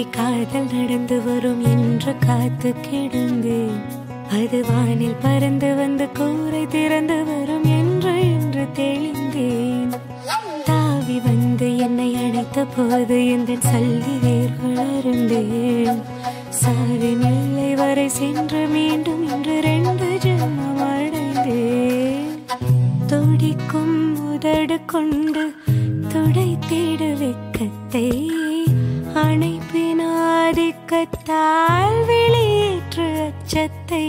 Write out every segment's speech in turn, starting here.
வழி காதல் நடந்து வரும் என்று காத்து கிடந்தேன் அது வானில் பறந்து வந்து கூரை திறந்து வரும் என்று என்று தெளிந்தேன் தாவி வந்து என்னை அழைத்த போது எந்த சல்லி வேர்கள் அருந்தேன் சாவி நிலை வரை சென்று மீண்டும் இன்று ரெண்டு ஜென்மம் அடைந்தேன் துடிக்கும் உதடு கொண்டு துடை தேடு வெக்கத்தை அணைப்பின் ஆதிக்கத்தால் வெளியேற்று அச்சத்தை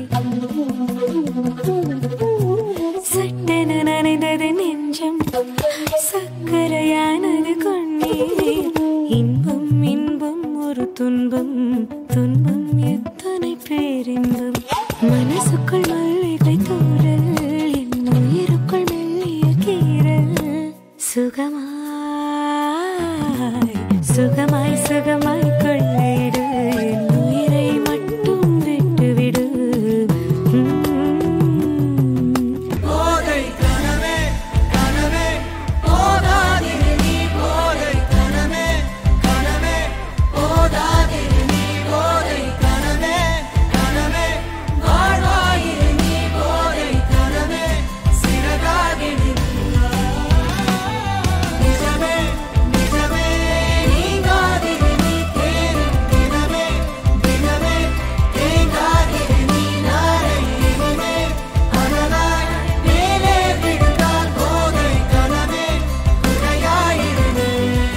சட்டென நனைந்தது நெஞ்சம் சக்கரையானது கொண்டீர் இன்பம் இன்பம் ஒரு துன்பம் துன்பம் எத்தனை பேரின்பம் மனசுக்குள் மல்லிகை தூரல் என் உயிருக்குள் மெல்லிய கீரல் சுகமாய் சுகமாய் சுகமாய் கொள்ளையிடு என் உயிரை மட்டும் விட்டுவிடு உம். போதை கனவே கனவே போதாதிரு நீ போதை கனவே கனவே போதாதிரு நீ போதை கனவே கனவே வாழ்வாயிரு நீ போதை கனவே சிறகாகிடு நிஜமே நிஜமே நீங்காதிரு நீ தேரும் தினமே தினமே தேங்காதிரு நீ நாளை இனிமே அனலாய் மேலே விழுந்தால் போதை கனவே குறையாயிருமே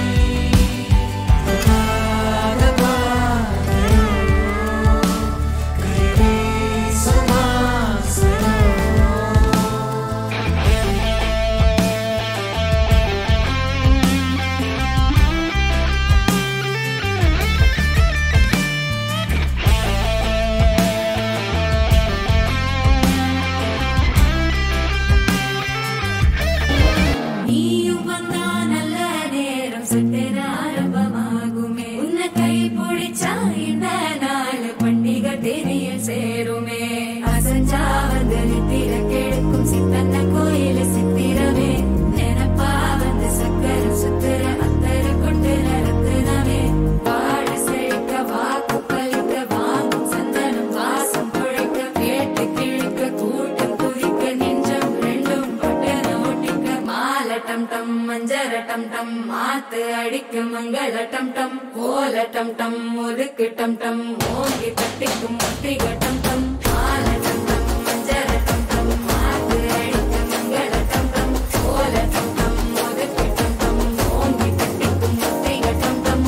நீயும் வந்தா நல்ல நேரம் சட்டென ஆரம்பமாகுமே உன்னை கை பிடிச்சா இந்த நாள் பண்டிகை தெரியல் சேருமே அசஞ்சா வந்து நித்திர கெடுக்கும் சித்தன்ன கோயில சித்திரமே நினப்பா வந்து சக்கர சுத்துற அத்தர கொண்டு நடத்துனவே வாழ செழிக்க வாக்கு பலிக்க வாங்கும் சந்தனம் வாசம் குழைக்க கேட்டு கிழிக்க கூட்டம் குதிக்க நெஞ்சம் ரெண்டும் பட்டன ஒட்டிக்க மால டம் டம் மஞ்சர டம் டம் மாத்து அடிக்க மங்கள டம் டம் கோல டம் டம் முறுக்கு டம் டம் மோங்கி தட்டிக்கும் முத்திக டம் டம் மால டம் டம் மஞ்சர டம் டம் மாத்து அடிக்க மங்கள டம் டம் கோல டம் டம் முறுக்கு டம் டம் மோங்கி தட்டிக்கும் முத்திக டம் டம்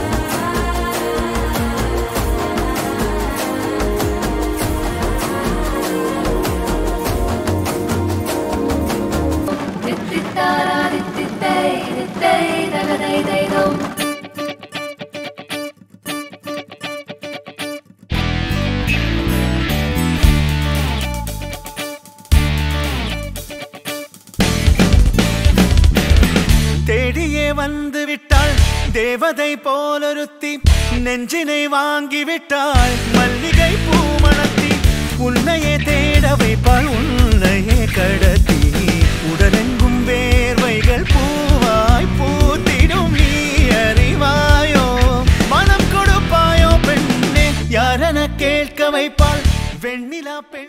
தித்தித்தாரா தித்தித்தை தித்தை தகதை தைதோ தேடியே வந்து விட்டாள் தேவதை போலொருத்தி நெஞ்சினை வாங்கி விட்டாள் மல்லிகை பூமணத்தி உன்னையே தேட வைப்பாள் உன்னையே கடத்தி உடலெங்கும் வேர்வைகள் பூவாய் பூத்திடும் நீ அறிவாயோ மனம் கொடுப்பாயோ பெண்ணே யாரென கேட்க வைப்பாள் வெண்ணிலா பெண்